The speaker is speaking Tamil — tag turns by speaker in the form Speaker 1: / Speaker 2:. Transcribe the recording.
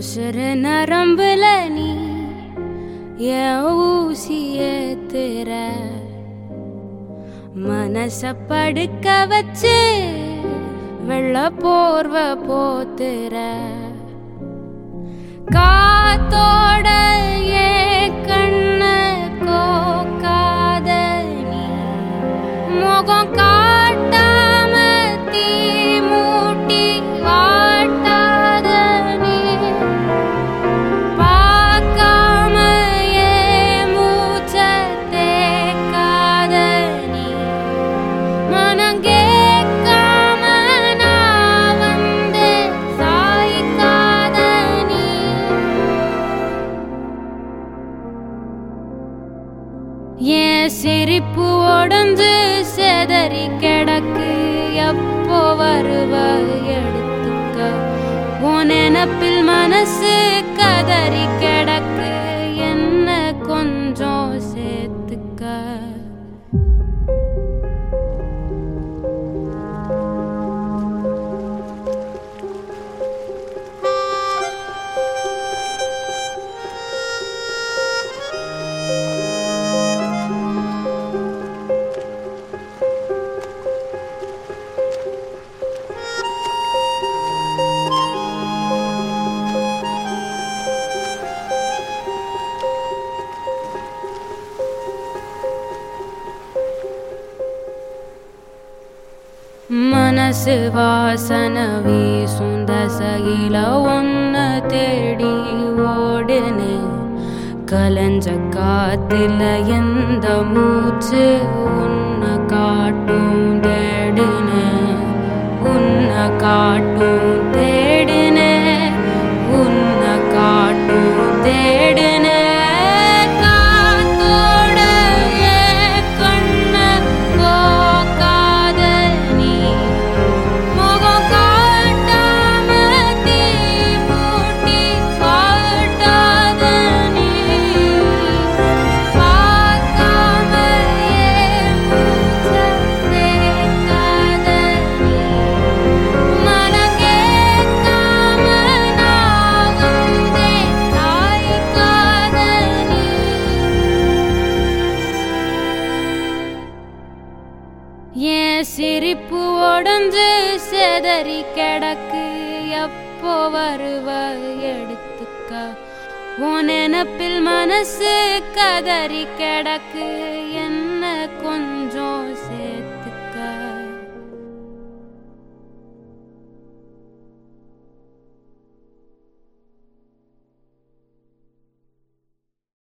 Speaker 1: உசுறு நரம்புல நீ என் ஊசிய திற மனச படுக்க வச்சு வெள்ள போர்வ போத்துற காத்தோட ஏ கண்ண கோக்காத நீ முகம் காட்டாம தீ மூட்டி வாட்டாத நீ பார்க்காம ஏன் மூச்ச தேக்காத நீ மனம் கேட்காம நான் வந்து சாய்க்காத நீ என் சிரிப்பு உடஞ்சு செதறி கிடக்கு எப்போ வருவ எடுத்துக்க உன் நினப்பில் மனசு கதறி கிடக்கு என்ன கொஞ்சம் சேர்த்துக்க மனசு வாசன வீசும் தசையில ஒன்ன தேடி ஓடுனே கலஞ்ச காத்துல எந்த மூச்சு உன்னை காட்டும் தேடுனே உன்னை காட்டும் தேடுனே உன்னை காட்டும் தேடுனே காத்தோட ஏன் கண்ண கோக்காத நீ முகம் காட்டாம தீ மூட்டி காட்டாத நீ பார்க்காம ஏன் மூச்ச தேக்காத நீ மனம் கேட்காம நான் வந்தேன் சாய்க்காத நீ என் சிரிப்பு உடஞ்சு செதறி கிடக்கு எப்போ வருவ எடுத்துக்க உன் நினப்பில் மனசு கதறி கிடக்கு என்ன கொஞ்சம்